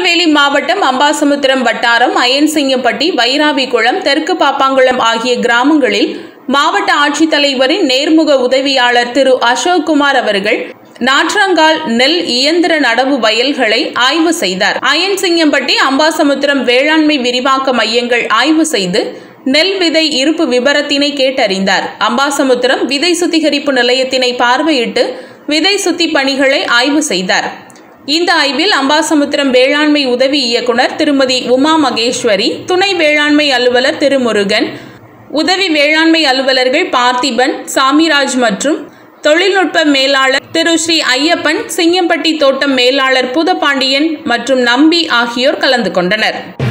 திருநெல்வேலி மாவட்டம் அம்பாசமுத்திரம் வட்டாரம் அயன்சிங்கப்பட்டி வைராவிகுளம் தெற்கு பாப்பாங்குளம் ஆகிய கிராமங்களில் மாவட்ட ஆட்சித்தலைவரின் நேர்முக உதவியாளர் திரு அசோக்குமார் அவர்கள் நாற்றங்கால் நெல் இயந்திர நடவு வயல்களை ஆய்வு செய்தார் அயன்சிங்கம்பட்டி அம்பாசமுத்திரம் வேளாண்மை விரிவாக்க மையங்கள் ஆய்வு செய்து நெல் விதை இருப்பு விபரத்தினை கேட்டறிந்தார் அம்பாசமுத்திரம் விதை சுத்திகரிப்பு நிலையத்தினை பார்வையிட்டு விதை சுத்தி பணிகளை ஆய்வு செய்தார் இந்த ஆய்வில் அம்பாசமுத்திரம் வேளாண்மை உதவி இயக்குனர் திருமதி உமா மகேஸ்வரி துணை வேளாண்மை அலுவலர் திருமுருகன் உதவி வேளாண்மை அலுவலர்கள் பார்த்திபன் சாமிராஜ் மற்றும் தொழில்நுட்ப மேலாளர் திரு ஸ்ரீ ஐயப்பன் சிங்கம்பட்டி தோட்டம் மேலாளர் புதபாண்டியன் மற்றும் நம்பி ஆகியோர் கலந்து கொண்டனர்